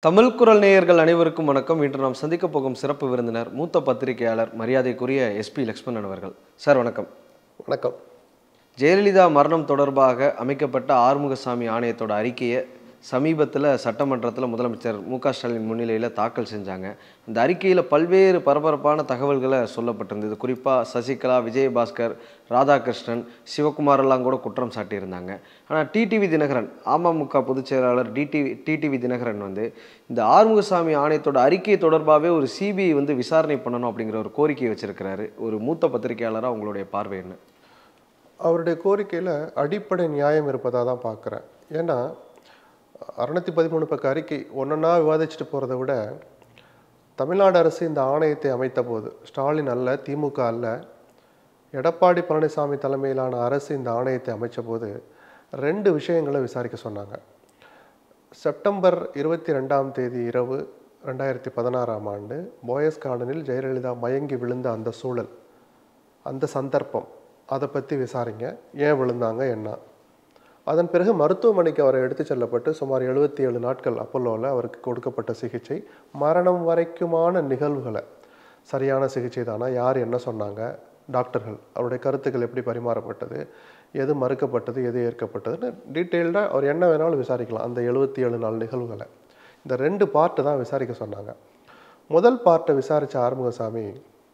தமிழ் குரல் நேயர்கள் அனைவருக்கும் வணக்கம் இன்று நாம் சந்திக்க போகும் சிறப்பு விருந்தினர் மூத்த பத்திரிகையாளர் மரியாதைக்குரிய எஸ்பி லக்ஷ்மணன் அவர்கள் சார் வணக்கம் வணக்கம் ஜெயலலிதா மரணம் தொடர்பாக அமைக்கப்பட்ட ஆறுமுகசாமி ஆணையத்தோட அறிக்கையை சமீபத்தில் சட்டமன்றத்தில் முதலமைச்சர் மு க ஸ்டாலின் முன்னிலையில் தாக்கல் செஞ்சாங்க இந்த அறிக்கையில் பல்வேறு பரபரப்பான தகவல்களை சொல்லப்பட்டிருந்தது குறிப்பாக சசிகலா விஜயபாஸ்கர் ராதாகிருஷ்ணன் சிவகுமார் எல்லாம் கூட குற்றம் சாட்டியிருந்தாங்க ஆனால் டிடிவி தினகரன் அமமுக பொதுச் செயலாளர் டிடிவி டிடிவி தினகரன் வந்து இந்த ஆறுமுகசாமி ஆணையத்தோட அறிக்கை தொடர்பாகவே ஒரு சிபிஐ வந்து விசாரணை பண்ணணும் அப்படிங்கிற ஒரு கோரிக்கையை வச்சிருக்கிறாரு ஒரு மூத்த பத்திரிகையாளராக உங்களுடைய பார்வை என்ன அவருடைய கோரிக்கையில் அடிப்படை நியாயம் இருப்பதாக தான் பார்க்குறேன் ஏன்னா அறுநூத்தி பதிமூணு பக்க அறிக்கை ஒன்றா விவாதிச்சுட்டு போகிறத விட தமிழ்நாடு அரசு இந்த ஆணையத்தை அமைத்த போது ஸ்டாலின் அல்ல திமுக அல்ல எடப்பாடி பழனிசாமி தலைமையிலான அரசு இந்த ஆணையத்தை அமைச்ச போது ரெண்டு விஷயங்களை விசாரிக்க சொன்னாங்க செப்டம்பர் இருபத்தி ரெண்டாம் தேதி இரவு ரெண்டாயிரத்தி பதினாறாம் ஆண்டு போயஸ் கார்டனில் ஜெயலலிதா மயங்கி விழுந்த அந்த சூழல் அந்த சந்தர்ப்பம் அதை பற்றி விசாரிங்க ஏன் விழுந்தாங்க என்ன அதன் பிறகு மருத்துவமனைக்கு அவரை எடுத்து செல்லப்பட்டு சுமார் எழுபத்தி ஏழு நாட்கள் அப்போலோவில் அவருக்கு கொடுக்கப்பட்ட சிகிச்சை மரணம் வரைக்குமான நிகழ்வுகளை சரியான சிகிச்சை தானா யார் என்ன சொன்னாங்க டாக்டர்கள் அவருடைய கருத்துக்கள் எப்படி பரிமாறப்பட்டது எது மறுக்கப்பட்டது எது ஏற்கப்பட்டதுன்னு டீட்டெயில்டாக அவர் என்ன வேணாலும் விசாரிக்கலாம் அந்த எழுபத்தி ஏழு நாள் நிகழ்வுகளை இந்த ரெண்டு பார்ட்டு தான் விசாரிக்க சொன்னாங்க முதல் பார்ட்டை விசாரித்த ஆறுமுகசாமி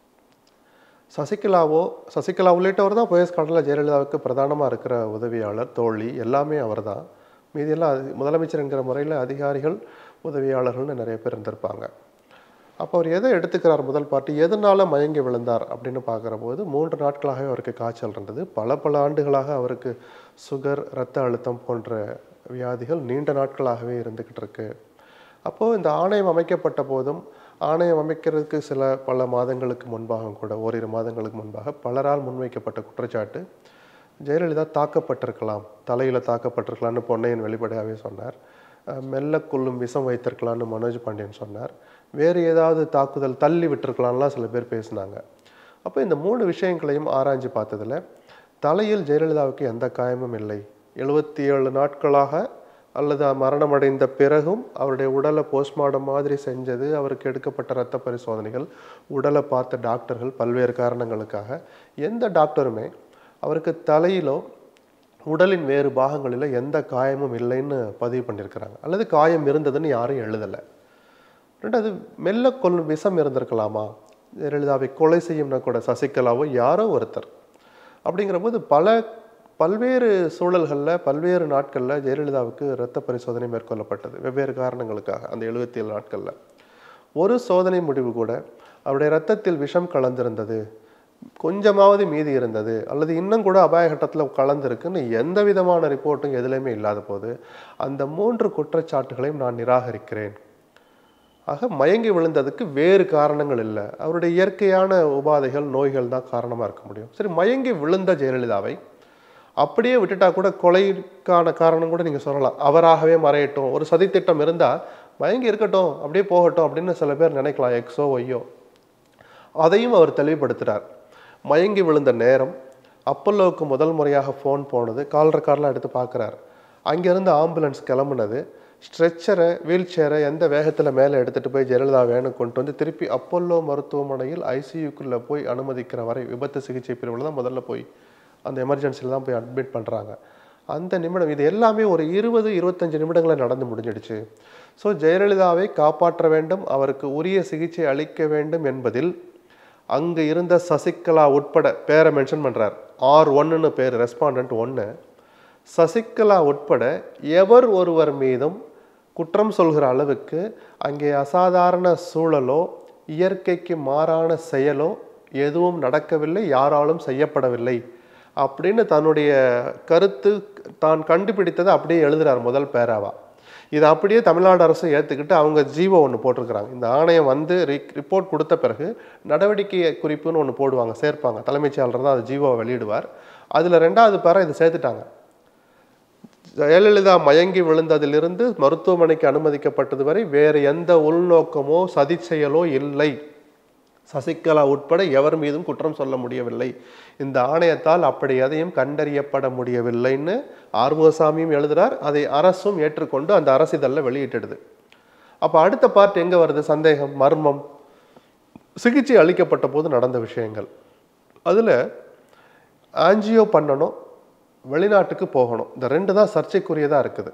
சசிகலாவோ சசிகலா உள்ளிட்டவர் தான் போயஸ் கடலில் ஜெயலலிதாவுக்கு பிரதானமாக இருக்கிற உதவியாளர் தோழி எல்லாமே அவர் தான் மீதியெல்லாம் அது- முதலமைச்சர் என்கிற முறையில் அதிகாரிகள் உதவியாளர்கள்னு நிறைய பேர் இருந்திருப்பாங்க அப்போ அவர் எதை எடுத்துக்கிறார் முதல் பாட்டு எதனால மயங்கி விழுந்தார் அப்படின்னு பார்க்குற போது மூன்று நாட்களாகவே அவருக்கு காய்ச்சல் இருந்தது பல பல ஆண்டுகளாக அவருக்கு சுகர் இரத்த அழுத்தம் போன்ற வியாதிகள் நீண்ட நாட்களாகவே இருந்துக்கிட்டு இருக்கு அப்போது இந்த ஆணையம் அமைக்கப்பட்ட போதும் ஆணையம் அமைக்கிறதுக்கு சில பல மாதங்களுக்கு முன்பாக கூட ஓரிரு மாதங்களுக்கு முன்பாக பலரால் முன்வைக்கப்பட்ட குற்றச்சாட்டு ஜெயலலிதா தாக்கப்பட்டிருக்கலாம் தலையில் தாக்கப்பட்டிருக்கலாம்னு பொன்னையன் வெளிப்படையாகவே சொன்னார் அஹ் மெல்ல கொல்லும் விஷம் வைத்திருக்கலாம்னு மனோஜ் பாண்டியன் சொன்னார் வேறு ஏதாவது தாக்குதல் தள்ளி விட்டிருக்கலாம்லாம் சில பேர் பேசினாங்க அப்போ இந்த மூணு விஷயங்களையும் ஆராய்ஞ்சு பார்த்ததுல தலையில் ஜெயலலிதாவுக்கு எந்த காயமும் இல்லை எழுபத்தி ஏழு நாட்களாக அல்லது மரணமடைந்த பிறகும் அவருடைய உடலை போஸ்ட்மார்ட்டம் மாதிரி செஞ்சது அவருக்கு எடுக்கப்பட்ட இரத்த பரிசோதனைகள் உடலை பார்த்த டாக்டர்கள் பல்வேறு காரணங்களுக்காக எந்த டாக்டருமே அவருக்கு தலையிலோ உடலின் வேறு பாகங்களில் எந்த காயமும் இல்லைன்னு பதிவு பண்ணியிருக்கிறாங்க அல்லது காயம் இருந்ததுன்னு யாரும் எழுதலை ரெண்டாவது மெல்ல கொல்லும் விஷம் இருந்திருக்கலாமா ஜெயலலிதாவை கொலை செய்யும்னா கூட சசிகலாவோ யாரோ ஒருத்தர் அப்படிங்கிற போது பல பல்வேறு சூழல்களில் பல்வேறு நாட்களில் ஜெயலலிதாவுக்கு இரத்த பரிசோதனை மேற்கொள்ளப்பட்டது வெவ்வேறு காரணங்களுக்காக அந்த எழுபத்தி ஏழு நாட்களில் ஒரு சோதனை முடிவு கூட அவருடைய இரத்தத்தில் விஷம் கலந்திருந்தது கொஞ்சமாவது மீதி இருந்தது அல்லது இன்னும் கூட அபாய கட்டத்தில் கலந்திருக்குன்னு எந்த விதமான ரிப்போர்ட்டும் எதுலையுமே இல்லாத போது அந்த மூன்று குற்றச்சாட்டுகளையும் நான் நிராகரிக்கிறேன் ஆக மயங்கி விழுந்ததுக்கு வேறு காரணங்கள் இல்லை அவருடைய இயற்கையான உபாதைகள் நோய்கள் தான் காரணமாக இருக்க முடியும் சரி மயங்கி விழுந்த ஜெயலலிதாவை அப்படியே விட்டுட்டா கூட கொலைக்கான காரணம் கூட நீங்கள் சொல்லலாம் அவராகவே மறையட்டும் ஒரு சதித்திட்டம் இருந்தால் மயங்கி இருக்கட்டும் அப்படியே போகட்டும் அப்படின்னு சில பேர் நினைக்கலாம் எக்ஸோ ஒய்யோ அதையும் அவர் தெளிவுபடுத்துகிறார் மயங்கி விழுந்த நேரம் அப்பல்லோவுக்கு முதல் முறையாக ஃபோன் போனது கால் ரெக்கார்ட்லாம் எடுத்து பார்க்குறாரு அங்கேருந்து ஆம்புலன்ஸ் கிளம்புனது ஸ்ட்ரெச்சரை வீல் சேரை எந்த வேகத்தில் மேலே எடுத்துகிட்டு போய் ஜெயலலிதா வேணும் கொண்டு வந்து திருப்பி அப்பல்லோ மருத்துவமனையில் ஐசியூக்குள்ளே போய் அனுமதிக்கிற வரை விபத்து சிகிச்சை பிரிவில் தான் முதல்ல போய் அந்த எமர்ஜென்சியில் தான் போய் அட்மிட் பண்ணுறாங்க அந்த நிமிடம் இது எல்லாமே ஒரு இருபது இருபத்தஞ்சு நிமிடங்களை நடந்து முடிஞ்சிடுச்சு ஸோ ஜெயலலிதாவை காப்பாற்ற வேண்டும் அவருக்கு உரிய சிகிச்சை அளிக்க வேண்டும் என்பதில் அங்கு இருந்த சசிகலா உட்பட பேரை மென்ஷன் பண்ணுறார் ஆர் ஒன்னுன்னு பேர் ரெஸ்பாண்டன்ட் ஒன்று சசிகலா உட்பட எவர் ஒருவர் மீதும் குற்றம் சொல்கிற அளவுக்கு அங்கே அசாதாரண சூழலோ இயற்கைக்கு மாறான செயலோ எதுவும் நடக்கவில்லை யாராலும் செய்யப்படவில்லை அப்படின்னு தன்னுடைய கருத்து தான் கண்டுபிடித்ததை அப்படியே எழுதுறார் முதல் பேராவா இதை அப்படியே தமிழ்நாடு அரசு ஏற்றுக்கிட்டு அவங்க ஜீவோ ஒன்று போட்டிருக்கிறாங்க இந்த ஆணையம் வந்து ரிப்போர்ட் கொடுத்த பிறகு நடவடிக்கை குறிப்புன்னு ஒன்று போடுவாங்க சேர்ப்பாங்க தலைமைச் செயலாளர் தான் அது ஜீவோவை வெளியிடுவார் அதில் ரெண்டாவது பேரை இதை சேர்த்துட்டாங்க ஜெயலலிதா மயங்கி விழுந்ததிலிருந்து மருத்துவமனைக்கு அனுமதிக்கப்பட்டது வரை வேறு எந்த உள்நோக்கமோ சதி செயலோ இல்லை சசிகலா உட்பட எவர் மீதும் குற்றம் சொல்ல முடியவில்லை இந்த ஆணையத்தால் அப்படி எதையும் கண்டறியப்பட முடியவில்லைன்னு ஆறுமுகசாமியும் எழுதுறார் அதை அரசும் ஏற்றுக்கொண்டு அந்த அரசிதழில் வெளியிட்டுடுது அப்போ அடுத்த பார்ட் எங்கே வருது சந்தேகம் மர்மம் சிகிச்சை அளிக்கப்பட்ட போது நடந்த விஷயங்கள் அதில் ஆஞ்சியோ பண்ணணும் வெளிநாட்டுக்கு போகணும் இந்த ரெண்டு தான் சர்ச்சைக்குரியதாக இருக்குது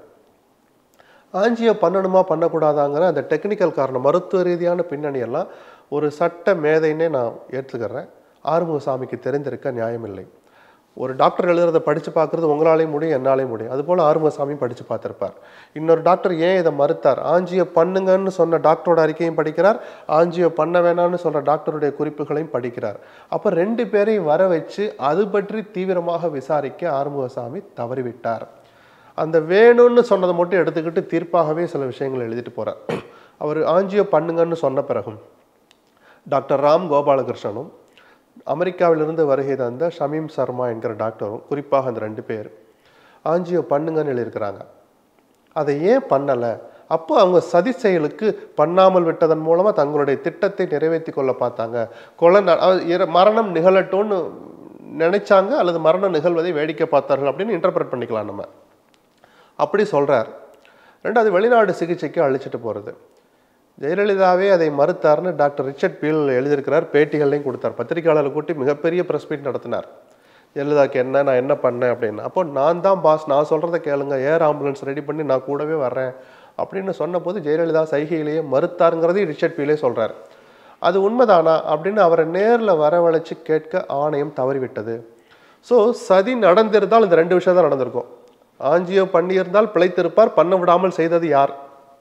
ஆஞ்சியோ பண்ணணுமா பண்ணக்கூடாதாங்கிற அந்த டெக்னிக்கல் காரணம் மருத்துவ ரீதியான பின்னணி எல்லாம் ஒரு சட்ட மேதைன்னே நான் ஏற்றுக்கிறேன் ஆறுமுகசாமிக்கு தெரிந்திருக்க நியாயமில்லை ஒரு டாக்டர் எழுதுறதை படித்து பார்க்குறது உங்களாலையும் முடியும் என்னாலையும் முடியும் அதுபோல் ஆறுமுகசாமியும் படித்து பார்த்துருப்பார் இன்னொரு டாக்டர் ஏன் இதை மறுத்தார் ஆஞ்சியோ பண்ணுங்கன்னு சொன்ன டாக்டரோட அறிக்கையும் படிக்கிறார் ஆஞ்சியோ பண்ண வேணாம்னு சொல்கிற டாக்டருடைய குறிப்புகளையும் படிக்கிறார் அப்போ ரெண்டு பேரையும் வர வச்சு அது பற்றி தீவிரமாக விசாரிக்க ஆறுமுகசாமி தவறிவிட்டார் அந்த வேணும்னு சொன்னதை மட்டும் எடுத்துக்கிட்டு தீர்ப்பாகவே சில விஷயங்கள் எழுதிட்டு போகிறார் அவர் ஆஞ்சியோ பண்ணுங்கன்னு சொன்ன பிறகும் டாக்டர் ராம் கோபாலகிருஷ்ணனும் அமெரிக்காவிலிருந்து வருகை தந்த ஷமீம் சர்மா என்கிற டாக்டரும் குறிப்பாக அந்த ரெண்டு பேர் ஆஞ்சியோ பண்ணுங்கன்னு எழுதியிருக்கிறாங்க அதை ஏன் பண்ணலை அப்போ அவங்க சதி செயலுக்கு பண்ணாமல் விட்டதன் மூலமாக தங்களுடைய திட்டத்தை நிறைவேற்றி கொள்ள பார்த்தாங்க கொலை ந- அஹ் இற- மரணம் நிகழட்டும்னு நினைச்சாங்க அல்லது மரணம் நிகழ்வதை வேடிக்கை பார்த்தார்கள் அப்படின்னு இன்டர்பிரட் பண்ணிக்கலாம் நம்ம அப்படி சொல்றார் ரெண்டாவது வெளிநாடு சிகிச்சைக்கு அழைச்சிட்டு போகிறது ஜெயலலிதாவே அதை மறுத்தார்னு டாக்டர் ரிச்சர்ட் பீல் எழுதியிருக்கிறார் பேட்டிகள்லையும் கொடுத்தார் பத்திரிகையாளர்களை கூட்டி மிகப்பெரிய ப்ரெஸ் மீட் நடத்தினார் ஜெயலலிதாக்கு என்ன நான் என்ன பண்ணேன் அப்படின்னு அப்போ நான் தான் பாஸ் நான் சொல்கிறத கேளுங்க ஏர் ஆம்புலன்ஸ் ரெடி பண்ணி நான் கூடவே வர்றேன் அப்படின்னு சொன்னபோது ஜெயலலிதா சைகையிலேயே மறுத்தாருங்கிறதையும் ரிச்சர்ட் பீலே சொல்கிறார் அது உண்மைதானா அப்படின்னு அவரை நேரில் வரவழைச்சு கேட்க ஆணையம் தவறிவிட்டது ஸோ சதி நடந்திருந்தால் இந்த ரெண்டு விஷயம் தான் நடந்திருக்கும் ஆஞ்சியோ பண்ணியிருந்தால் பிழைத்திருப்பார் பண்ண விடாமல் செய்தது யார்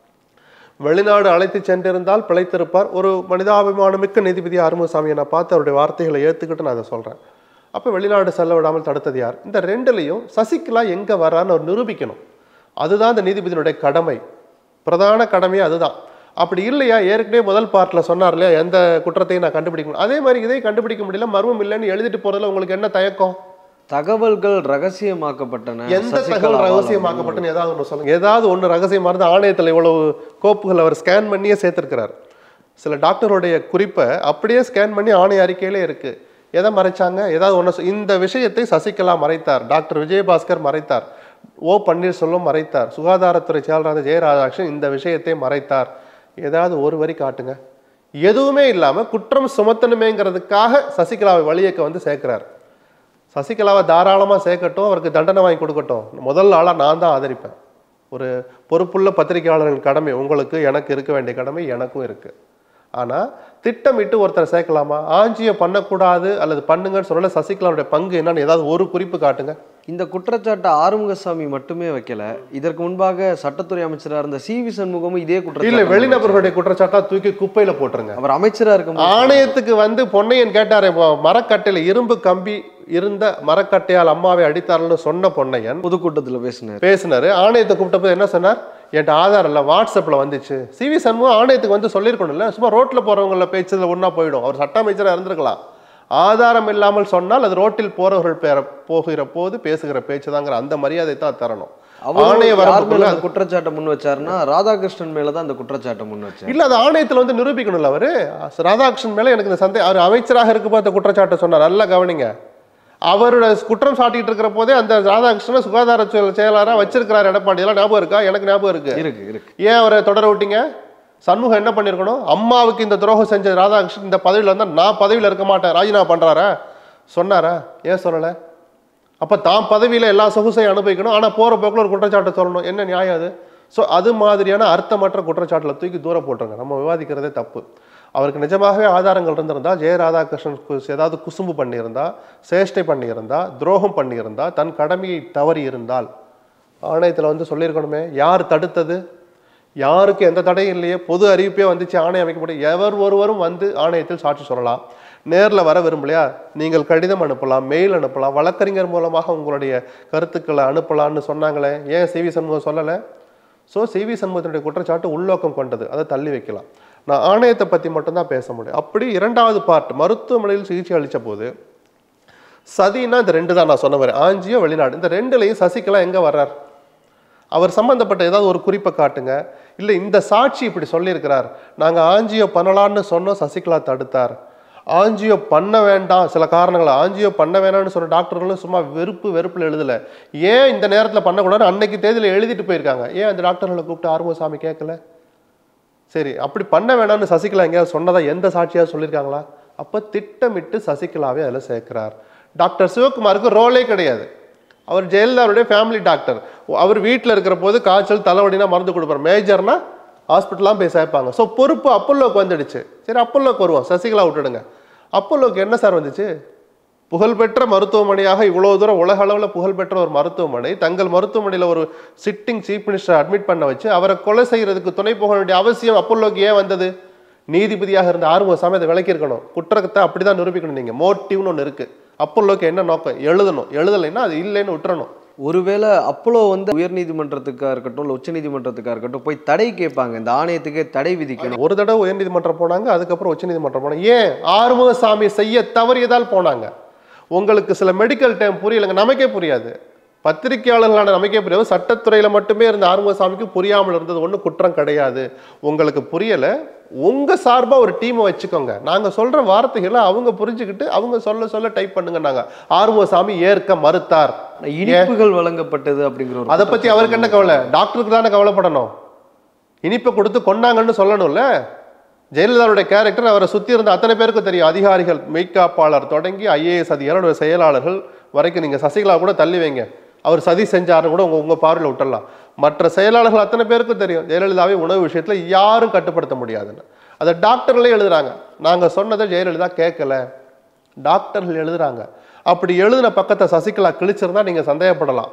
வெளிநாடு அழைத்து சென்றிருந்தால் பிழைத்திருப்பார் ஒரு மனிதாபிமானமிக்க நீதிபதி ஆறுமுகசாமியை நான் பார்த்து அவருடைய வார்த்தைகளை ஏற்றுக்கிட்டு நான் அதை சொல்கிறேன் அப்போ வெளிநாடு செல்ல விடாமல் தடுத்தது யார் இந்த ரெண்டுலையும் சசிகலா எங்கே வரான்னு அவர் நிரூபிக்கணும் அதுதான் இந்த நீதிபதியினுடைய கடமை பிரதான கடமையே அதுதான் அப்படி இல்லையா ஏற்கனவே முதல் பார்ட்டில் சொன்னார் இல்லையா எந்த குற்றத்தையும் நான் கண்டுபிடிக்க முடியும் அதே மாதிரி இதை கண்டுபிடிக்க முடியல மர்மம் இல்லைன்னு எழுதிட்டு போறதுல உங்களுக்கு என்ன தயக்கம் தகவல்கள் ரகசியமாக்கப்பட்டன எந்த சசிகலாவால் தகவல் ரகசியமாக்கப்பட்டுன்னு ஏதாவது ஒன்று சொல்லுங்க ஏதாவது ஒன்று ரகசியமா இருந்து ஆணையத்தில் இவ்வளவு கோப்புகள் அவர் ஸ்கேன் பண்ணியே சேர்த்திருக்கிறார் சில டாக்டருடைய குறிப்பை அப்படியே ஸ்கேன் பண்ணி ஆணைய அறிக்கையிலே இருக்கு எதை மறைச்சாங்க ஏதாவது ஒன்று இந்த விஷயத்தை சசிகலா மறைத்தார் டாக்டர் விஜயபாஸ்கர் மறைத்தார் ஓ பன்னீர்செல்வம் மறைத்தார் சுகாதாரத்துறை செயலராக ஜெயராதாகிருஷ்ணன் இந்த விஷயத்தை மறைத்தார் ஏதாவது ஒரு வரி காட்டுங்க எதுவுமே இல்லாம குற்றம் சுமத்தணுமேங்கிறதுக்காக சசிகலாவை வழியக்க வந்து சேர்க்கிறார் சசிகலாவை தாராளமாக சேர்க்கட்டும் அவருக்கு தண்டனை வாங்கி கொடுக்கட்டும் முதல் ஆளாக நான் தான் ஆதரிப்பேன் ஒரு பொறுப்புள்ள பத்திரிகையாளரின் கடமை உங்களுக்கு எனக்கு இருக்க வேண்டிய கடமை எனக்கும் இருக்கு ஆனால் திட்டமிட்டு ஒருத்தரை சேர்க்கலாமா ஆஞ்சியை பண்ணக்கூடாது அல்லது பண்ணுங்கன்னு சொல்லல சசிகலாவுடைய பங்கு என்னன்னு ஏதாவது ஒரு குறிப்பு காட்டுங்க இந்த குற்றச்சாட்டை ஆறுமுகசாமி மட்டுமே வைக்கல இதற்கு முன்பாக சட்டத்துறை அமைச்சராக இருந்த சி வி சண்முகமும் இதே இல்ல குற்றச்சாட்டு வெளிநபர்களுடைய குற்றச்சாட்டா தூக்கி குப்பையில போட்டுருங்க அவர் அமைச்சரா இருக்கும் ஆணையத்துக்கு வந்து பொன்னையன் கேட்டாரே இப்போ மரக்கட்டையில இரும்பு கம்பி இருந்த மரக்கட்டையால் அம்மாவை அடித்தார்னு சொன்ன பொன்னையன் பொதுக்கூட்டத்தில் பேசினார் பேசினாரு ஆணையத்தை கூப்பிட்டப்போ என்ன சொன்னார் என்கிட்ட ஆதாரம் இல்லை வாட்ஸ்அப்பில் வந்துச்சு சிவி சண்முகம் ஆணையத்துக்கு வந்து சொல்லியிருக்கணும்ல சும்மா ரோட்டில் போகிறவங்கள பேச்சுல ஒன்றா போயிடும் அவர் சட்ட அமைச்சராக இருந்திருக்கலாம் ஆதாரம் இல்லாமல் சொன்னால் அது ரோட்டில் போறவர்கள் பேர போகிற போது பேசுகிற பேச்சு தாங்கிற அந்த மரியாதை தான் தரணும் அவர் ஆணைய யார் மேல வரம்புக்குள்ள அந்த குற்றச்சாட்டை முன் வச்சாருன்னா ராதாகிருஷ்ணன் மேல தான் அந்த குற்றச்சாட்டை முன் வச்சார் இல்ல அது ஆணையத்தில் வந்து நிரூபிக்கணும்ல அவரு ராதாகிருஷ்ணன் மேல எனக்கு இந்த சந்தேகம் அவர் அமைச்சராக இருக்க பார்த்த குற்றச்சாட்டை சொன்னார் நல்லா கவனிங்க அவரோட குற்றம் சாட்டிட்டு இருக்கிற போதே அந்த ராதாகிருஷ்ணன் சுகாதார செயல் செயலாளரா வச்சிருக்கிறார் எடப்பாடி எல்லாம் ஞாபகம் இருக்கா எனக்கு ஞாபகம் இருக்கு இருக்கு இருக்கு ஏன் அவரை தொடர விட்டீங்க சண்முகம் என்ன பண்ணியிருக்கணும் அம்மாவுக்கு இந்த துரோகம் செஞ்ச ராதாகிருஷ்ணன் இந்த பதவியில் இருந்தால் நான் பதவியில் இருக்க மாட்டேன் ராஜினாமா பண்றாரா சொன்னாரா ஏன் சொல்லலை அப்போ தான் பதவியில் எல்லா சொகுசையும் அனுபவிக்கணும் ஆனால் போகிற போக்கில் ஒரு குற்றச்சாட்டை சொல்லணும் என்ன நியாயம் அது ஸோ அது மாதிரியான அர்த்தமற்ற குற்றச்சாட்டில் தூக்கி தூர போட்டுருங்க நம்ம விவாதிக்கிறதே தப்பு அவருக்கு நிஜமாகவே ஆதாரங்கள் இருந்திருந்தா ஜெய ராதாகிருஷ்ணன் கு- ஏதாவது குசும்பு பண்ணியிருந்தா சேஷ்டை பண்ணியிருந்தா துரோகம் பண்ணியிருந்தா தன் கடமையை தவறி இருந்தால் ஆணையத்தில் வந்து சொல்லியிருக்கணுமே யார் தடுத்தது யாருக்கு எந்த தடையும் இல்லையே பொது அறிவிப்பே வந்துச்சு ஆணையம் அமைக்கப்படும் எவர் ஒருவரும் வந்து ஆணையத்தில் சாட்சி சொல்லலாம் நேரில் வர விரும்பலையா நீங்கள் கடிதம் அனுப்பலாம் மெயில் அனுப்பலாம் வழக்கறிஞர் மூலமாக உங்களுடைய கருத்துக்களை அனுப்பலாம்னு சொன்னாங்களே ஏன் சிவி சண்முகம் சொல்லலை ஸோ சிவி சண்முகத்தினுடைய குற்றச்சாட்டு உள்நோக்கம் கொண்டது அதை தள்ளி வைக்கலாம் நான் ஆணையத்தை பற்றி மட்டும்தான் பேச முடியும் அப்படி இரண்டாவது பார்ட் மருத்துவமனையில் சிகிச்சை அளித்த போது சதின்னா இந்த ரெண்டு தான் நான் சொன்ன மாதிரி ஆஞ்சியோ வெளிநாடு இந்த ரெண்டுலையும் சசிகலா எங்கே வர்றார் அவர் சம்பந்தப்பட்ட ஏதாவது ஒரு குறிப்பை காட்டுங்க இல்லை இந்த சாட்சி இப்படி சொல்லியிருக்கிறார் நாங்கள் ஆஞ்சியோ பண்ணலான்னு சொன்னோம் சசிகலா தடுத்தார் ஆஞ்சியோ பண்ண வேண்டாம் சில காரணங்கள் ஆஞ்சியோ பண்ண வேணாம்னு சொன்ன டாக்டர்களும் சும்மா வெறுப்பு வெறுப்பில் எழுதலை ஏன் இந்த நேரத்தில் பண்ணக்கூடாது அன்னைக்கு தேதியில் எழுதிட்டு போயிருக்காங்க ஏன் அந்த டாக்டர்களை கூப்பிட்டு ஆறுமுகசாமி கேட்கல சரி அப்படி பண்ண வேணாம்னு சசிகலா எங்கேயாவது சொன்னதா எந்த சாட்சியாவது சொல்லியிருக்காங்களா அப்போ திட்டமிட்டு சசிகலாவே அதில் சேர்க்கிறார் டாக்டர் சிவகுமாருக்கு ரோலே கிடையாது அவர் ஜெயலலிதாவுடைய ஃபேமிலி டாக்டர் அவர் வீட்டில் இருக்கிற போது காய்ச்சல் தலைவலினா மருந்து கொடுப்பார் மேஜர்னா ஹாஸ்பிட்டலாம் போய் சேர்ப்பாங்க ஸோ பொறுப்பு அப்பல்லோக்கு வந்துடுச்சு சரி அப்பல்லோக்கு வருவோம் சசிகலா விட்டுடுங்க அப்பல்லோக்கு என்ன சார் வந்துச்சு புகழ்பெற்ற மருத்துவமனையாக இவ்வளவு தூரம் உலக அளவில் புகழ்பெற்ற ஒரு மருத்துவமனை தங்கள் மருத்துவமனையில் ஒரு சிட்டிங் சீஃப் மினிஸ்டர் அட்மிட் பண்ண வச்சு அவரை கொலை செய்யறதுக்கு துணை போக வேண்டிய அவசியம் அப்பல்லோக்கு ஏன் வந்தது நீதிபதியாக இருந்த ஆறுமுகசாமி அதை விளக்கியிருக்கணும் குற்றத்தை அப்படிதான் நிரூபிக்கணும் நீங்க மோட்டிவ்னு ஒன்று இருக்கு அப்பல்லோக்கு என்ன நோக்கம் எழுதணும் எழுதலைன்னா அது இல்லைன்னு விட்டுறணும் ஒருவேளை அப்போலோ வந்து உயர்நீதிமன்றத்துக்காக இருக்கட்டும் இல்லை உச்சநீதிமன்றத்துக்காக இருக்கட்டும் போய் தடை கேட்பாங்க இந்த ஆணையத்துக்கே தடை விதிக்கணும் ஒரு தடவை உயர்நீதிமன்றம் போனாங்க அதுக்கப்புறம் உச்சநீதிமன்றம் போனாங்க ஏன் ஆறுமுகசாமி செய்ய தவறியதால் போனாங்க உங்களுக்கு சில மெடிக்கல் டைம் புரியலைங்க நமக்கே புரியாது பத்திரிகையாளர்களான நமக்கே புரியாது சட்டத்துறையில மட்டுமே இருந்த ஆறுமுகசாமிக்கு புரியாமல் இருந்தது ஒன்றும் குற்றம் கிடையாது உங்களுக்கு புரியல உங்க சார்பா ஒரு டீமை வச்சுக்கோங்க நாங்க சொல்ற வார்த்தைகளை அவங்க புரிஞ்சுக்கிட்டு அவங்க சொல்ல சொல்ல டைப் பண்ணுங்க நாங்க ஆறுமுகசாமி ஏற்க மறுத்தார் இனிப்புகள் வழங்கப்பட்டது அப்படிங்கிற ஒரு அதை பத்தி அவருக்கு என்ன கவலை டாக்டருக்கு தானே கவலைப்படணும் இனிப்பை கொடுத்து கொண்டாங்கன்னு சொல்லணும்ல ஜெயலலிதாவுடைய கேரக்டர் அவரை சுத்தி இருந்த அத்தனை பேருக்கு தெரியும் அதிகாரிகள் மெய்காப்பாளர் தொடங்கி ஐஏஎஸ் அதிகாரியோட செயலாளர்கள் வரைக்கும் நீங்க சசிகலா கூட தள்ளி வைங்க அவர் சதி செஞ்சாருன்னு கூட உங்க உங்க பார்வையில் விட்டுறலாம் மற்ற செயலாளர்கள் அத்தனை பேருக்கும் தெரியும் ஜெயலலிதாவை உணவு விஷயத்துல யாரும் கட்டுப்படுத்த முடியாதுன்னு அதை டாக்டர்களே எழுதுறாங்க நாங்க சொன்னதை ஜெயலலிதா கேட்கல டாக்டர்கள் எழுதுறாங்க அப்படி எழுதின பக்கத்தை சசிகலா கிழிச்சிருந்தா நீங்க சந்தேகப்படலாம்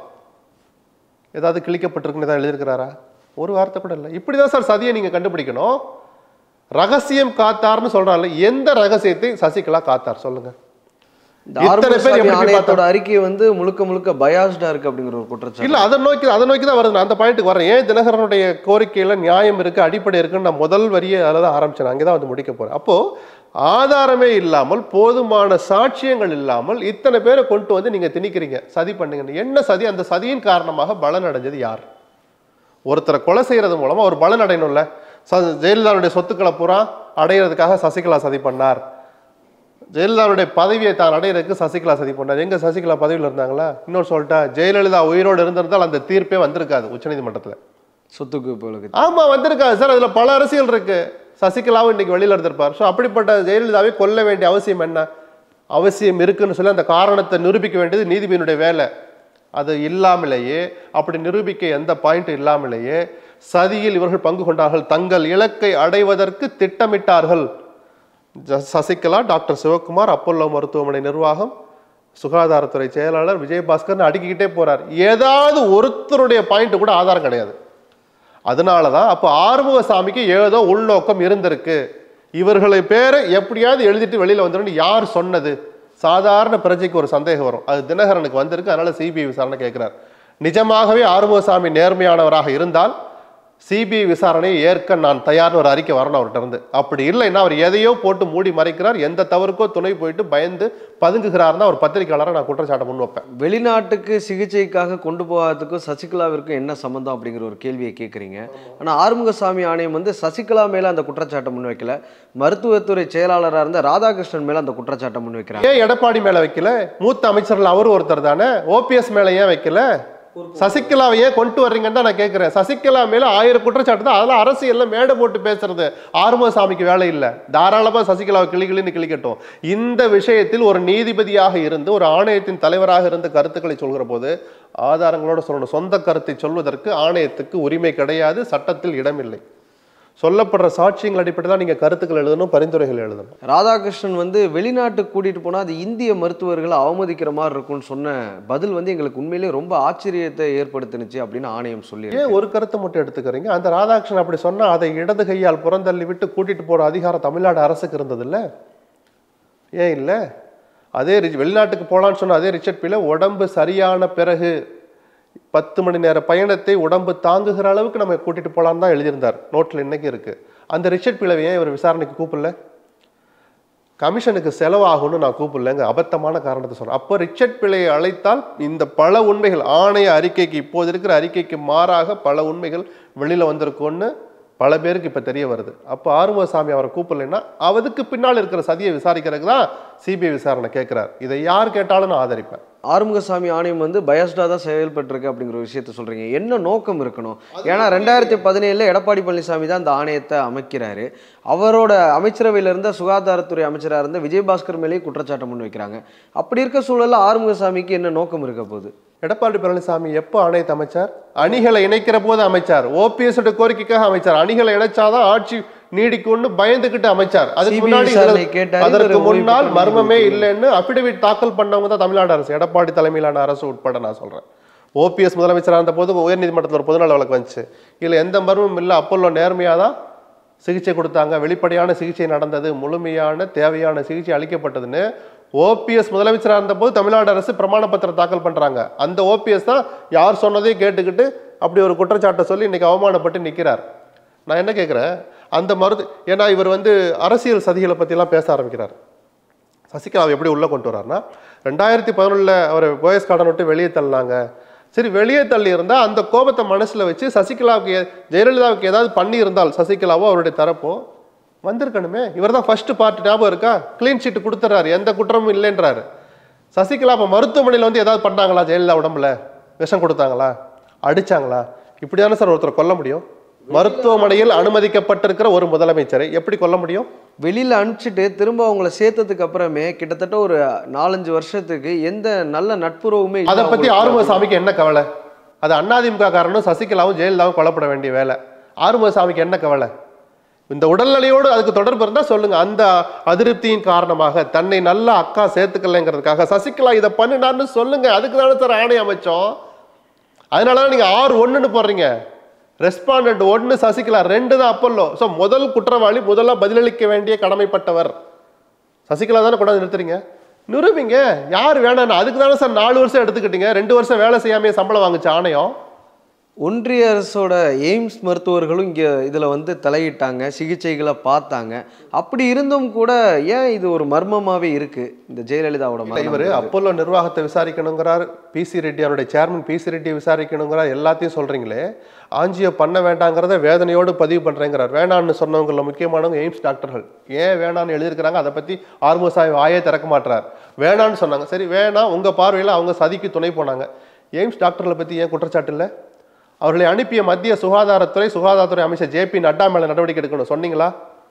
ஏதாவது கிழிக்கப்பட்டிருக்குன்னு ஏதாவது எழுதியிருக்கிறாரா ஒரு வார்த்தை கூட இல்லை இப்படிதான் சார் சதியை நீங்க கண்டுபிடிக்கணும் ரகசியம் காத்தார்னு சொல்றாங்கல்ல எந்த ரகசியத்தை சசிகலா காத்தார் சொல்லுங்க இந்த இத்தனை பேர் ஆறுமுகசாமி எப்படி ஆணையத்தோட அறிக்கை வந்து முழுக்க முழுக்க பயாஸ்டா இருக்கு அப்படிங்கிற ஒரு குற்றச்சாட்டு இல்ல அதை நோக்கி அதை நோக்கி தான் வருது நான் அந்த பாயிண்ட்டுக்கு வரேன் ஏன் தினகரனுடைய கோரிக்கையில நியாயம் இருக்கு அடிப்படை இருக்குன்னு நான் முதல் வரியை அதில் தான் ஆரம்பிச்சேன் அங்கே தான் வந்து முடிக்க போறேன் அப்போ ஆதாரமே இல்லாமல் போதுமான சாட்சியங்கள் இல்லாமல் இத்தனை பேரை கொண்டு வந்து நீங்க திணிக்கிறீங்க சதி பண்ணுங்க என்ன சதி அந்த சதியின் காரணமாக பலன் அடைஞ்சது யார் ஒருத்தரை கொலை செய்யறது மூலமா ஒரு பலன் அடையணும்ல ச- ஜெயலலிதாவுடைய சொத்துக்களை பூரா அடையிறதுக்காக சசிகலா சதி பண்ணார் ஜெயலலிதாவுடைய பதவியை தான் அடையிறதுக்கு சசிகலா சதி பண்ணார் எங்க சசிகலா பதவியில் இருந்தாங்களா இன்னொரு சொல்லிட்டா ஜெயலலிதா உயிரோடு இருந்திருந்தால் அந்த தீர்ப்பே வந்திருக்காது உச்சநீதிமன்றத்துல சொத்துக்கு போலுக்கு ஆமா வந்திருக்காது சார் அதுல பல அரசியல் இருக்கு சசிகலாவும் இன்னைக்கு வெளியில இருந்திருப்பார் ஸோ அப்படிப்பட்ட ஜெயலலிதாவை கொல்ல வேண்டிய அவசியம் என்ன அவசியம் இருக்குன்னு சொல்லி அந்த காரணத்தை நிரூபிக்க வேண்டியது நீதிபதியினுடைய வேலை அது இல்லாமலேயே அப்படி நிரூபிக்க எந்த பாயிண்ட் இல்லாமலேயே சதியில் இவர்கள் பங்கு கொண்டார்கள் தங்கள் இலக்கை அடைவதற்கு திட்டமிட்டார்கள் ஜ- சசிகலா டாக்டர் சிவகுமார் அப்பல்லோ மருத்துவமனை நிர்வாகம் சுகாதாரத்துறை செயலாளர் விஜயபாஸ்கர்னு அடுக்கிக்கிட்டே போறார் ஏதாவது ஒருத்தருடைய பாயிண்ட் கூட ஆதாரம் கிடையாது அதனால தான் அப்போ ஆறுமுகசாமிக்கு ஏதோ உள்நோக்கம் இருந்திருக்கு இவர்களை பேரை எப்படியாவது எழுதிட்டு வெளியில வந்துடும் யார் சொன்னது சாதாரண பிரஜைக்கு ஒரு சந்தேகம் வரும் அது தினகரனுக்கு வந்திருக்கு அதனால சிபிஐ விசாரணை கேட்கிறார் நிஜமாகவே ஆறுமுகசாமி நேர்மையானவராக இருந்தால் சிபிஐ விசாரணையை ஏற்க நான் தயார்னு ஒரு அறிக்கை வரணும் அவர்கிட்ட இருந்து அப்படி இல்லைன்னா அவர் எதையோ போட்டு மூடி மறைக்கிறார் எந்த தவறுக்கோ துணை போயிட்டு பயந்து பதுங்குகிறார்னா ஒரு பத்திரிகையாளரை நான் குற்றச்சாட்டை முன் வைப்பேன் வெளிநாட்டுக்கு சிகிச்சைக்காக கொண்டு போகாததுக்கும் சசிகலாவிற்கும் என்ன சம்பந்தம் அப்படிங்கிற ஒரு கேள்வியை கேட்குறீங்க ஆனால் ஆறுமுகசாமி ஆணையம் வந்து சசிகலா மேலே அந்த குற்றச்சாட்டை முன்வைக்கல மருத்துவத்துறை செயலாளராக இருந்த ராதாகிருஷ்ணன் மேலே அந்த குற்றச்சாட்டை முன்வைக்கிறாங்க ஏன் எடப்பாடி மேல வைக்கல மூத்த அமைச்சர்கள் அவரும் ஒருத்தர் தானே ஓபிஎஸ் மேல ஏன் வைக்கல சசிகலாவை ஏன் கொண்டு வர்றீங்கன்னு தான் நான் கேட்கிறேன் சசிகலா மேல ஆயிரம் குற்றச்சாட்டு தான் அதெல்லாம் அரசியல்ல மேடை போட்டு பேசுறது ஆறுமுகசாமிக்கு வேலை இல்லை தாராளமா சசிகலாவை கிளி கிளின்னு கிளிக்கட்டும் இந்த விஷயத்தில் ஒரு நீதிபதியாக இருந்து ஒரு ஆணையத்தின் தலைவராக இருந்து கருத்துக்களை சொல்கிற போது ஆதாரங்களோட சொல்லணும் சொந்த கருத்தை சொல்வதற்கு ஆணையத்துக்கு உரிமை கிடையாது சட்டத்தில் இடமில்லை சொல்லப்படுற சாட்சியங்கள் அடிப்படையில் தான் நீங்க கருத்துக்கள் எழுதணும் பரிந்துரைகள் எழுதணும் ராதாகிருஷ்ணன் வந்து வெளிநாட்டுக்கு கூட்டிட்டு போனா அது இந்திய மருத்துவர்களை அவமதிக்கிற மாதிரி இருக்கும்னு சொன்ன பதில் வந்து எங்களுக்கு உண்மையிலேயே ரொம்ப ஆச்சரியத்தை ஏற்படுத்துனுச்சு அப்படின்னு ஆணையம் சொல்லி ஏன் ஒரு கருத்தை மட்டும் எடுத்துக்கிறீங்க அந்த ராதாகிருஷ்ணன் அப்படி சொன்னா அதை இடது கையால் புறந்தள்ளி விட்டு கூட்டிட்டு போற அதிகாரம் தமிழ்நாடு அரசுக்கு இருந்தது இல்ல ஏன் இல்ல அதே ரிச்- வெளிநாட்டுக்கு போலான்னு சொன்ன அதே ரிச்சர்ட் பில உடம்பு சரியான பிறகு பத்து மணி நேர பயணத்தை உடம்பு தாங்குகிற அளவுக்கு நம்ம கூட்டிட்டு போலான்னு தான் எழுதியிருந்தார் நோட்ல இன்னைக்கு இருக்கு அந்த ரிச்சர்ட் பிளவை ஏன் இவர் விசாரணைக்கு கூப்பிடல கமிஷனுக்கு செலவாகும்னு நான் கூப்பிடலங்க அபத்தமான காரணத்தை சொல்றேன் அப்போ ரிச்சர்ட் பிள்ளையை அழைத்தால் இந்த பல உண்மைகள் ஆணைய அறிக்கைக்கு இப்போது இருக்கிற அறிக்கைக்கு மாறாக பல உண்மைகள் வெளியில வந்திருக்கும்னு பல பேருக்கு இப்போ தெரிய வருது அப்போ ஆறுமுகசாமி அவரை கூப்பிடலைன்னா அவருக்கு பின்னால் இருக்கிற சதியை விசாரிக்கிறதுக்கு தான் சிபிஐ விசாரணை கேட்குறாரு இதை யார் கேட்டாலும் நான் ஆதரிப்பேன் ஆறுமுகசாமி ஆணையம் வந்து பயஸ்டாக தான் செயல்பட்டிருக்கு அப்படிங்கிற ஒரு விஷயத்த சொல்றீங்க என்ன நோக்கம் இருக்கணும் ஏன்னா ரெண்டாயிரத்தி பதினேழுல எடப்பாடி பழனிசாமி தான் அந்த ஆணையத்தை அமைக்கிறாரு அவரோட அமைச்சரவையில இருந்த சுகாதாரத்துறை அமைச்சராக இருந்த விஜயபாஸ்கர் மேலேயே குற்றச்சாட்டை முன் வைக்கிறாங்க அப்படி இருக்க சூழல்ல ஆறுமுகசாமிக்கு என்ன நோக்கம் இருக்க போகுது எடப்பாடி பழனிசாமி எப்போ ஆணையத்தை அமைச்சார் அணிகளை இணைக்கிற போது அமைச்சார் ஓபிஎஸ் கோரிக்கைக்காக அமைச்சார் அணிகளை இணைச்சாதான் ஆட்சி நீடிக்கும்னு பயந்துகிட்டு அமைச்சார் அதுக்கு CBI முன்னாடி விசாரணை இதுல- கேட்டாரு, அதற்கு இவரு ஓய்வு முன்னால் பெற்ற மர்மமே நீதிபதி. இல்லைன்னு அபிடவிட் தாக்கல் பண்ணவங்க தான் தமிழ்நாடு அரசு எடப்பாடி தலைமையிலான அரசு உட்பட நான் சொல்றேன் ஓபிஎஸ் முதலமைச்சராக இருந்த போது உயர்நீதிமன்றத்தில் ஒரு பொதுநல வழக்கு வந்துச்சு இதுல எந்த மர்மமும் இல்லை அப்போல்லோ நேர்மையாக தான் சிகிச்சை கொடுத்தாங்க வெளிப்படையான சிகிச்சை நடந்தது முழுமையான தேவையான சிகிச்சை அளிக்கப்பட்டதுன்னு ஓபிஎஸ் முதலமைச்சராக இருந்தபோது தமிழ்நாடு அரசு பிரமாண பத்திரம் தாக்கல் பண்றாங்க அந்த ஓபிஎஸ் தான் யார் சொன்னதையும் கேட்டுக்கிட்டு அப்படி ஒரு குற்றச்சாட்டை சொல்லி இன்னைக்கு அவமானப்பட்டு நிற்கிறார் நான் என்ன கேட்குறேன் அந்த மருது ஏன்னா இவர் வந்து அரசியல் சதிகளை பற்றிலாம் பேச ஆரம்பிக்கிறார் சசிகலாவை எப்படி உள்ளே கொண்டு வர்றாருன்னா ரெண்டாயிரத்தி பதினொன்றில் அவர் போயஸ் கார்டன் விட்டு வெளியே தள்ளினாங்க சரி வெளியே தள்ளி இருந்தால் அந்த கோபத்தை மனசில் வச்சு சசிகலாவுக்கு ஏ- ஜெயலலிதாவுக்கு ஏதாவது பண்ணி இருந்தால் சசிகலாவோ அவருடைய தரப்போ வந்திருக்கணுமே இவர் தான் ஃபர்ஸ்ட் பார்ட்டி ஞாபகம் இருக்கா க்ளீன் ஷீட் கொடுத்துறாரு எந்த குற்றமும் இல்லைன்றாரு சசிகலா அப்போ மருத்துவமனையில் வந்து ஏதாவது பண்ணாங்களா ஜெயலலிதா உடம்புல விஷம் கொடுத்தாங்களா அடிச்சாங்களா இப்படிதானே சார் ஒருத்தரை கொல்ல முடியும் மருத்துவமனையில் அனுமதிக்கப்பட்டிருக்கிற ஒரு முதலமைச்சரை எப்படி கொல்ல முடியும் வெளியில அனுப்பிச்சிட்டு திரும்ப அவங்கள சேர்த்ததுக்கு அப்புறமே கிட்டத்தட்ட ஒரு நாலஞ்சு வருஷத்துக்கு எந்த நல்ல நட்புறவுமே இல்ல அதை பத்தி அவங்களுக்கு. ஆறுமுகசாமிக்கு என்ன கவலை அது அதிமுக காரனும் சசிகலாவும் ஜெயலலிதாவும் கொல்லப்பட வேண்டிய வேலை ஆறுமுகசாமிக்கு என்ன கவலை இந்த உடல்நிலையோடு அதுக்கு தொடர்பு இருந்தா சொல்லுங்க அந்த அதிருப்தியின் காரணமாக தன்னை நல்ல அக்கா சேர்த்துக்கலைங்கிறதுக்காக சசிகலா இதை பண்ணினார்னு சொல்லுங்க அதுக்கு தானே சார் ஆணை அமைச்சோம் அதனால தான் நீங்க ஆறு ஒண்ணுன்னு போடுறீங்க ரெஸ்பாண்டன்ட் ஒன்னு சசிகலா ரெண்டு தான் அப்பல்லோ ஸோ முதல் குற்றவாளி முதல்ல பதிலளிக்க வேண்டிய கடமைப்பட்டவர் சசிகலா தானே கொண்டாந்து நிறுத்துறீங்க நிரூபிங்க யார் வேணாம் அதுக்கு தானே சார் நாலு வருஷம் எடுத்துக்கிட்டீங்க ரெண்டு வருஷம் வேலை செய்யாமே சம்பளம் வாங்குச்சு ஆணையம் ஒன்றிய அரசோட எய்ம்ஸ் மருத்துவர்களும் இங்கே இதில் வந்து தலையிட்டாங்க சிகிச்சைகளை பார்த்தாங்க அப்படி இருந்தும் கூட ஏன் இது ஒரு மர்மமாவே இருக்கு இந்த ஜெயலலிதாவோட இல்ல, மரணம் இவரு அப்போலோ நிர்வாகத்தை விசாரிக்கணுங்கிறார் பிசி ரெட்டி அவருடைய சேர்மன் பிசி ரெட்டி விசாரிக்கணுங்கிறார் எல்லாத்தையும் சொல்றீங்களே ஆஞ்சியோ பண்ண வேண்டாங்கிறத வேதனையோடு பதிவு பண்றேங்கிறார் வேணான்னு சொன்னவங்கள முக்கியமானவங்க எய்ம்ஸ் டாக்டர்கள் ஏன் வேணான்னு எழுதியிருக்கிறாங்க அதை பத்தி ஆர்மோசாமி வாயே திறக்க மாட்டார் வேணான்னு சொன்னாங்க சரி வேணாம் உங்க பார்வையில் அவங்க சதிக்கு துணை போனாங்க எய்ம்ஸ் டாக்டர்களை பத்தி ஏன் குற்றச்சாட்டு இல்லை அவர்களை அனுப்பிய மத்திய சுகாதாரத்துறை சுகாதாரத்துறை அமைச்சர் ஜே பி நட்டா மேல நடவடிக்கை எடுக்கணும் சொன்னீங்களா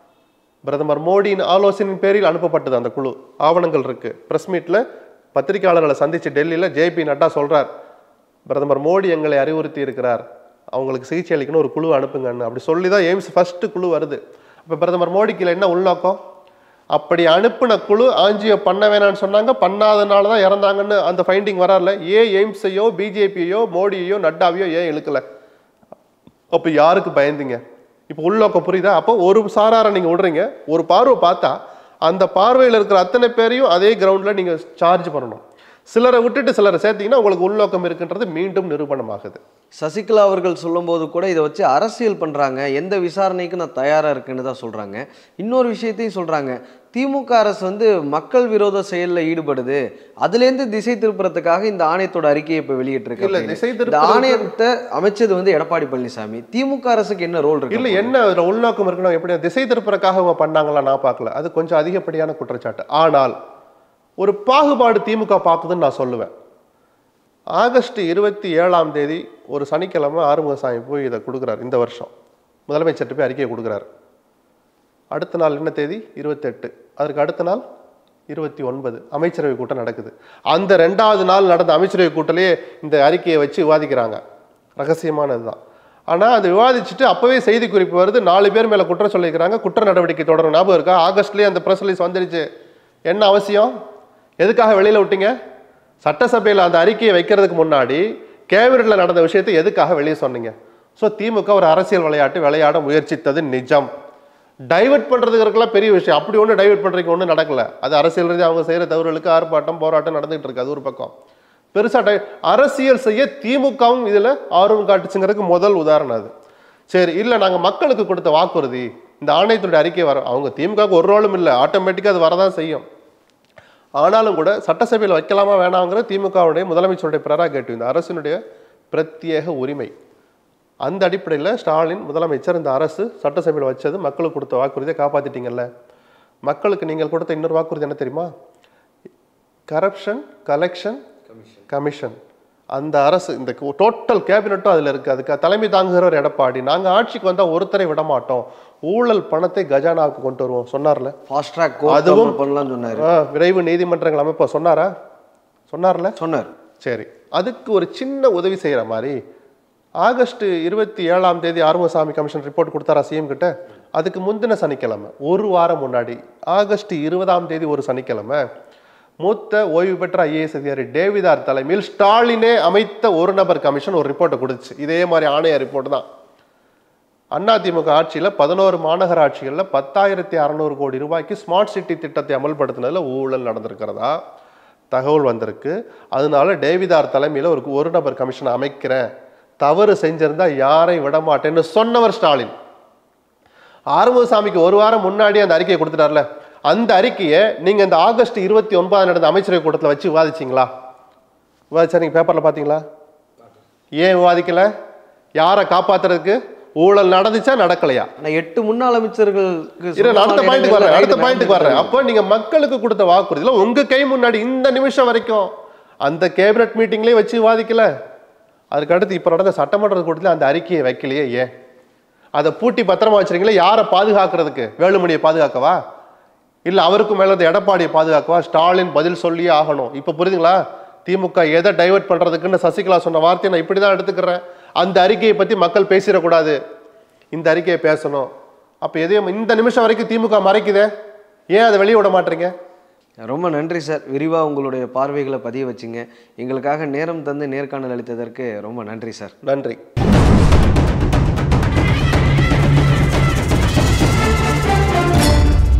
பிரதமர் மோடியின் ஆலோசனையின் பேரில் அனுப்பப்பட்டது அந்த குழு ஆவணங்கள் இருக்கு பிரஸ் மீட்ல பத்திரிகையாளர்களை சந்திச்சு டெல்லியில் ஜேபி நட்டா சொல்றார் பிரதமர் மோடி எங்களை அறிவுறுத்தி இருக்கிறார் அவங்களுக்கு சிகிச்சை அளிக்கணும் ஒரு குழு அனுப்புங்கன்னு அப்படி சொல்லி தான் எய்ம்ஸ் ஃபர்ஸ்ட் குழு வருது அப்போ பிரதமர் மோடிக்கு என்ன உள்நோக்கம் அப்படி அனுப்பின குழு ஆஞ்சியோ பண்ண வேணாம்னு சொன்னாங்க பண்ணாதனால தான் இறந்தாங்கன்னு அந்த ஃபைண்டிங் வரார்ல ஏன் எய்ம்ஸையோ பிஜேபியோ மோடியையோ நட்டாவையோ ஏன் இழுக்கல அப்போ யாருக்கு பயந்தீங்க இப்போ உள்நோக்கம் புரியுதா அப்போ ஒரு சாராரை நீங்கள் விடுறீங்க ஒரு பார்வை பார்த்தா அந்த பார்வையில் இருக்கிற அத்தனை பேரையும் அதே கிரவுண்டில் நீங்கள் சார்ஜ் பண்ணணும் சிலரை விட்டுட்டு சிலரை சேர்த்தீங்கன்னா உங்களுக்கு உள்நோக்கம் இருக்குன்றது மீண்டும் நிரூபணமாகுது சசிகலா அவர்கள் சொல்லும்போது கூட இதை வச்சு அரசியல் பண்றாங்க எந்த விசாரணைக்கும் நான் தயாரா இருக்குன்னு தான் சொல்றாங்க இன்னொரு விஷயத்தையும் சொல்றாங்க திமுக அரசு வந்து மக்கள் விரோத செயல்ல ஈடுபடுது அதுலேருந்து திசை திருப்புறதுக்காக இந்த ஆணையத்தோட அறிக்கையை இப்ப வெளியிட்டிருக்கு இல்ல, அப்படின்னு. திசை இந்த திருப்புறதுக்கு- ஆணையத்தை அமைச்சது வந்து எடப்பாடி பழனிசாமி திமுக அரசுக்கு என்ன ரோல் இருக்கு இல்லை என்ன அதில் உள்நோக்கம் இருக்கணும் எப்படி திசை திருப்புறக்காக அவங்க பண்ணாங்களா நான் பார்க்கல அது கொஞ்சம் அதிகப்படியான குற்றச்சாட்டு ஆனால் ஒரு பாகுபாடு திமுக பார்க்குதுன்னு நான் சொல்லுவேன் ஆகஸ்ட் இருபத்தி ஏழாம் தேதி ஒரு சனிக்கிழமை ஆறுமுகசாமி போய் இதை கொடுக்குறாரு இந்த வருஷம் முதலமைச்சர்கிட்ட போய் அறிக்கையை கொடுக்குறாரு அடுத்த நாள் என்ன தேதி இருபத்தெட்டு அதற்கு அடுத்த நாள் இருபத்தி ஒன்பது அமைச்சரவை கூட்டம் நடக்குது அந்த ரெண்டாவது நாள் நடந்த அமைச்சரவை கூட்டத்திலே இந்த அறிக்கையை வச்சு விவாதிக்கிறாங்க ரகசியமானது தான் ஆனால் அது விவாதிச்சுட்டு அப்போவே செய்தி குறிப்பு வருது நாலு பேர் மேலே குற்றம் சொல்லியிருக்கிறாங்க குற்ற நடவடிக்கை தொடரும் ஞாபகம் இருக்கா ஆகஸ்ட்லேயே அந்த ப்ரெஸ் ரிலீஸ் வந்துருச்சு என்ன அவசியம் எதுக்காக வெளியில் விட்டீங்க சட்டசபையில் அந்த அறிக்கையை வைக்கிறதுக்கு முன்னாடி கேபினெட்டில் நடந்த விஷயத்தை எதுக்காக வெளியே சொன்னீங்க ஸோ திமுக ஒரு அரசியல் விளையாட்டு விளையாட முயற்சித்தது நிஜம் டைவர்ட் பண்ணுறதுக்கெல்லாம் பெரிய விஷயம் அப்படி ஒன்றும் டைவர்ட் பண்ணுறதுக்கு ஒன்றும் நடக்கல அது அரசியல் ரீதியாக அவங்க செய்கிற தவறுகளுக்கு ஆர்ப்பாட்டம் போராட்டம் நடந்துகிட்டு இருக்கு அது ஒரு பக்கம் பெருசா டை அரசியல் செய்ய திமுகவும் இதில் ஆர்வம் காட்டுச்சுங்கிறதுக்கு முதல் உதாரணம் அது சரி இல்லை நாங்கள் மக்களுக்கு கொடுத்த வாக்குறுதி இந்த ஆணையத்துடைய அறிக்கை வர அவங்க திமுகவுக்கு ஒரு ரோலும் இல்லை ஆட்டோமேட்டிக்காக அது வரதான் செய்யும் ஆனாலும் கூட சட்டசபையில் வைக்கலாமா வேணாங்கிற திமுகவுடைய முதலமைச்சருடைய பிரராகேட்டிவ் இந்த அரசினுடைய பிரத்யேக உரிமை அந்த அடிப்படையில் ஸ்டாலின் முதலமைச்சர் இந்த அரசு சட்டசபையில் வச்சது மக்களுக்கு கொடுத்த வாக்குறுதியை காப்பாத்திட்டீங்கல்ல மக்களுக்கு நீங்கள் கொடுத்த இன்னொரு வாக்குறுதி என்ன தெரியுமா கரப்ஷன் கலெக்ஷன் கமிஷன் அந்த அரசு இந்த டோட்டல் கேபினட்டும் அதில் இருக்குது அதுக்கு தலைமை தாங்குகிறவர் எடப்பாடி நாங்கள் ஆட்சிக்கு வந்தால் ஒருத்தரை விட மாட்டோம் ஊழல் பணத்தை கஜானாவுக்கு கொண்டு வருவோம் சொன்னார்ல ஃபாஸ்ட் ட்ராக் அதுவும் அதுவும் பண்ணலாம்னு சொன்னாரு ஆ, விரைவு நீதிமன்றங்கள் அமைப்ப சொன்னாரா சொன்னார்ல சொன்னார் சரி அதுக்கு ஒரு சின்ன உதவி செய்கிற மாதிரி ஆகஸ்ட் இருபத்தி ஏழாம் தேதி ஆறுமுகசாமி கமிஷன் ரிப்போர்ட் கொடுத்தாரா சிஎம் கிட்ட அதுக்கு முந்தின சனிக்கிழமை ஒரு வாரம் முன்னாடி ஆகஸ்ட் இருபதாம் தேதி ஒரு சனிக்கிழமை மூத்த ஓய்வு பெற்ற ஐஏஎஸ் அதிகாரி டேவிதார் தலைமையில் ஸ்டாலினே அமைத்த ஒரு நபர் கமிஷன் ஒரு ரிப்போர்ட்டை கொடுத்துச்சு இதே மாதிரி ஆணைய ரிப்போர்ட் தான் அதிமுக ஆட்சியில் பதினோரு மாநகராட்சிகளில் பத்தாயிரத்தி அறநூறு கோடி ரூபாய்க்கு ஸ்மார்ட் சிட்டி திட்டத்தை அமல்படுத்தினதுல ஊழல் நடந்திருக்கிறதா தகவல் வந்திருக்கு அதனால டேவிதார் தலைமையில் ஒரு ஒரு நபர் கமிஷன் அமைக்கிறேன் தவறு செஞ்சிருந்தா யாரை விட மாட்டேன்னு சொன்னவர் ஸ்டாலின் ஆறுமுகசாமிக்கு ஒரு வாரம் முன்னாடி அந்த அறிக்கையை கொடுத்துட்டார்ல அந்த அறிக்கையை நீங்க இந்த ஆகஸ்ட் இருபத்தி ஒன்பதாம் நடந்த அமைச்சரவை கூட்டத்தில் வச்சு விவாதிச்சிங்களா விவாதிச்சா நீங்க பேப்பர்ல பாத்தீங்களா ஏன் விவாதிக்கல யாரை காப்பாத்துறதுக்கு ஊழல் நடந்துச்சா நடக்கலையா ஆனா எட்டு முன்னாள் அமைச்சர்களுக்கு இரு, நான் அடுத்த சொந்தமான பாயிண்ட்டுக்கு இடங்கள்ல வர்றேன் அடுத்த raid பாயிண்ட்டுக்கு வர்றேன் நடந்திருக்கு. அப்போ நீங்க மக்களுக்கு கொடுத்த வாக்குறுதியில உங்க கை முன்னாடி இந்த நிமிஷம் வரைக்கும் அந்த கேபினட் மீட்டிங்லயே வச்சு விவாதிக்கல அதுக்கு அடுத்து இப்ப நடந்த சட்டமன்ற கூட்டத்தில் அந்த அறிக்கையை வைக்கலையே ஏன் அதை பூட்டி பத்திரமா வச்சிருக்கீங்களே யாரை பாதுகாக்கிறதுக்கு வேலுமணியை பாதுகாக்கவா இல்ல அவருக்கு மேல இருந்த எடப்பாடியை பாதுகாக்கவா ஸ்டாலின் பதில் சொல்லியே ஆகணும் இப்ப புரியுதுங்களா திமுக எதை டைவர்ட் பண்றதுக்குன்னு சசிகலா சொன்ன வார்த்தையை நான் இப்படி தான் எடுத்துக்கிறேன் அந்த அறிக்கையை பத்தி மக்கள் பேசிடக்கூடாது இந்த அறிக்கையை பேசணும் அப்ப எதையும் இந்த நிமிஷம் வரைக்கும் திமுக மறைக்குதே ஏன் அதை வெளியே விட மாட்டீங்க ரொம்ப நன்றி சார் விரிவா உங்களுடைய பார்வைகளை பதிய வச்சிங்க எங்களுக்காக நேரம் தந்து நேர்காணல் அளித்ததற்கு ரொம்ப நன்றி சார் நன்றி